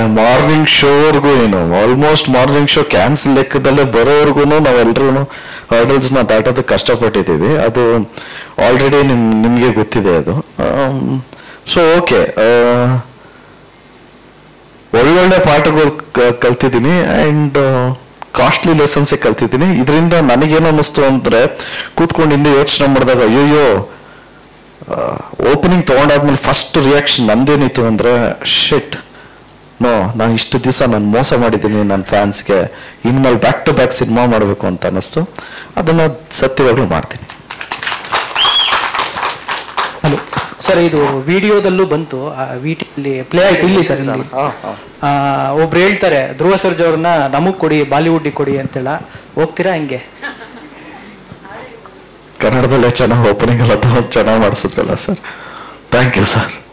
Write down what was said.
morning ಶೋವರೆಗೂ ಏನು almost morning show cancel ಲೆಕ್ಕದಲ್ಲೇ ಬರೋವರೆಗೂ ನಾವೆಲ್ಲರೂ ಹರ್ಡಲ್ಸ್ನ ದಾಟೋದಕ್ಕೆ ಕಷ್ಟಪಟ್ಟಿದ್ದೀವಿ ಅದು ಆಲ್ರೆಡಿ ನಿಮ್ ನಿಮಗೆ ಗೊತ್ತಿದೆ ಅದು ಸೊ ಓಕೆ ಒಳ್ಳೊಳ್ಳೆ ಪಾಠಗಳು ಕ- ಕಲ್ತಿದ್ದೀನಿ ಆ್ಯಂಡ್ ಕಾಸ್ಟ್ಲಿ ಲೆಸನ್ಸೇ ಕಲ್ತಿದ್ದೀನಿ ಇದರಿಂದ ನನಗೇನು ಅನ್ನಿಸ್ತು ಅಂದರೆ ಕೂತ್ಕೊಂಡು ಹಿಂದೆ ಯೋಚನೆ ಮಾಡಿದಾಗ ಅಯ್ಯೋಯ್ಯೋ ಓಪನಿಂಗ್ ತೊಗೊಂಡಾದ್ಮೇಲೆ ಫಸ್ಟ್ ರಿಯಾಕ್ಷನ್ ನಂದೇನಿತ್ತು ಅಂದರೆ ಶಿಟ್ ನೋ ನಾನು ಇಷ್ಟು ದಿವಸ ನಾನು ಮೋಸ ಮಾಡಿದ್ದೀನಿ ನನ್ನ ಫ್ಯಾನ್ಸ್ಗೆ ಇನ್ಮೇಲೆ ಬ್ಯಾಕ್ ಟು ಬ್ಯಾಕ್ ಸಿನಿಮಾ ಮಾಡಬೇಕು ಅಂತ ಅನ್ನಿಸ್ತು ಅದನ್ನು ಸತ್ಯವಾಗ್ಲೂ ಮಾಡ್ತೀನಿ ಹಲೋ ಸರ್ ಇದು ವಿಡಿಯೋದಲ್ಲೂ ಬಂತು ವಿಟಿಯಲ್ಲಿ ಪ್ಲೇ ಆಯ್ತು ಇಲ್ಲಿ ಸರ್ ಇಲ್ಲಿ ಆ, ಒಬ್ರು ಹೇಳ್ತಾರೆ ಧ್ರುವ ಸರ್ಜ್ ಅವ್ರನ್ನ ನಮಗ್ ಕೊಡಿ ಬಾಲಿವುಡ್ಗೆ ಕೊಡಿ ಅಂತೇಳ ಹೋಗ್ತೀರಾ ಹಿಂಗೆ ಕನ್ನಡದಲ್ಲೇ ಚೆನ್ನಾಗಿ ಓಪನಿಂಗ್ ಎಲ್ಲ ತಗೊಂಡು ಚೆನ್ನಾಗಿ ಮಾಡಿಸಿದ್ರಲ್ಲ ಸರ್ ಥ್ಯಾಂಕ್ ಯು ಸರ್